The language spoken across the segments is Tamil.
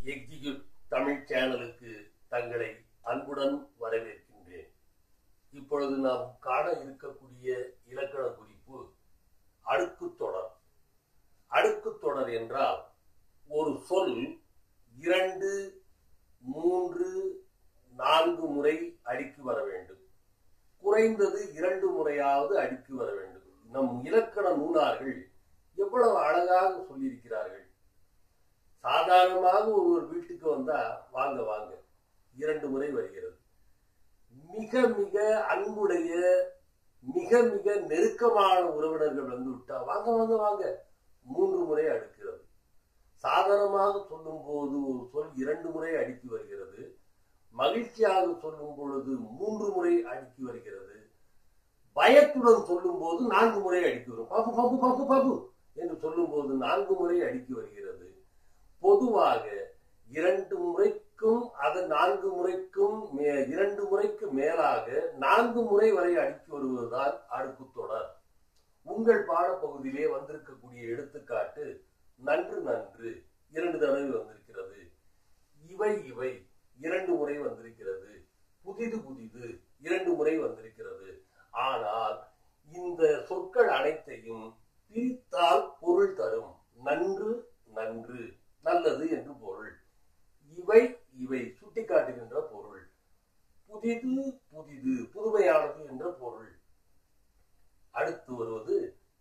எக்ஸிக்யூட் தமிழ் சேனலுக்கு தங்களை அன்புடன் வரவேற்கின்றேன் இப்பொழுது நாம் காண இருக்கக்கூடிய இலக்கண குறிப்பு அடுக்குத் தொடர் அடுக்குத் தொடர் என்றால் ஒரு சொல் இரண்டு மூன்று நான்கு முறை அடுக்கி வர வேண்டும் குறைந்தது இரண்டு முறையாவது அடுக்கி வர வேண்டும் நம் இலக்கண நூலார்கள் எவ்வளவு அழகாக சொல்லியிருக்கிறார்கள் சாதாரணமாக ஒருவர் வீட்டுக்கு வந்தா வாங்க வாங்க இரண்டு முறை வருகிறது மிக மிக அன்புடைய மிக மிக நெருக்கமான உறவினர்கள் வந்து விட்டா வாங்க வாங்க வாங்க மூன்று முறை அடுக்கிறது சாதாரணமாக சொல்லும் போது ஒரு சொல் இரண்டு முறை அடுக்கி வருகிறது மகிழ்ச்சியாக சொல்லும் பொழுது மூன்று முறை அடுக்கி வருகிறது பயத்துடன் சொல்லும் போது நான்கு முறை அடுக்கி வரும் பாப்பு பாப்பு பாப்பு பாப்பு என்று சொல்லும் போது நான்கு முறை அடுக்கி வருகிறது பொதுவாக இரண்டு முறைக்கும் அது நான்கு முறைக்கும் மே- இரண்டு முறைக்கு மேலாக நான்கு முறை வரை அடுக்கி வருவதுதான் அடுக்கு தொடர் உங்கள் பாடப்பகுதியிலே வந்திருக்கக்கூடிய எடுத்துக்காட்டு நன்று நன்று இரண்டு தடவை வந்திருக்கிறது இவை இவை இரண்டு முறை வந்திருக்கிறது புதிது புதிது இரண்டு முறை வந்திருக்கிறது ஆனால் இந்த சொற்கள் அனைத்தையும் பிரித்தால் பொருள் தரும் நன்று நன்று நல்லது என்று பொருள் இவை இவை சுட்டிக்காட்டுகின்ற பொருள் புதிது புதிது புதுமையானது என்ற பொருள் அடுத்து வருவது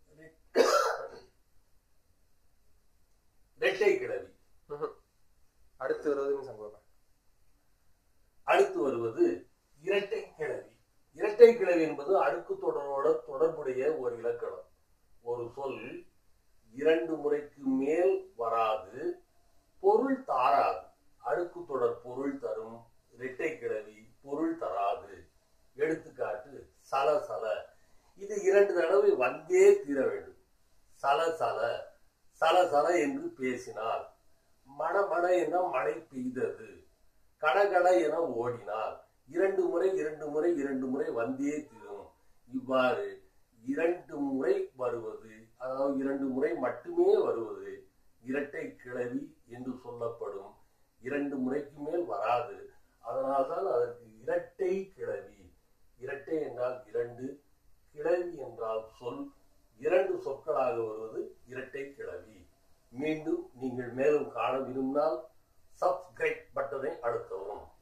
இரட்டை கிளவி அடுத்து வருவதுன்னு சம்பவம் அடுத்து வருவது இரட்டை கிளவி இரட்டை கிளவி என்பது அடுக்கு தொடரோட தொடர்புடைய ஒரு இலக்கணம் ஒரு சொல் இரண்டு முறைக்கு மேல் வராது பொருள் தாராது அடுக்கு தொடர் பொருள் தரும் இரட்டை கிளவி பொருள் தராது எடுத்துக்காட்டு சல சல இது இரண்டு தடவை வந்தே தீர வேண்டும் சல சல சல சல என்று பேசினார் மட மட என மழை பெய்தது கடகட என ஓடினார் இரண்டு முறை இரண்டு முறை இரண்டு முறை வந்தே தீரும் இவ்வாறு இரண்டு முறை வருவது அதாவது இரண்டு முறை மட்டுமே வருவது இரட்டை கிளவி என்று சொல்லப்படும் இரண்டு முறைக்கு மேல் வராது அதனால்தான் அதற்கு இரட்டை கிளவி இரட்டை என்றால் இரண்டு கிளவி என்றால் சொல் இரண்டு சொற்களாக வருவது இரட்டை கிளவி மீண்டும் நீங்கள் மேலும் காண விரும்பினால் சப்ஸ்கிரைப் பட்டனை அழுத்தவும்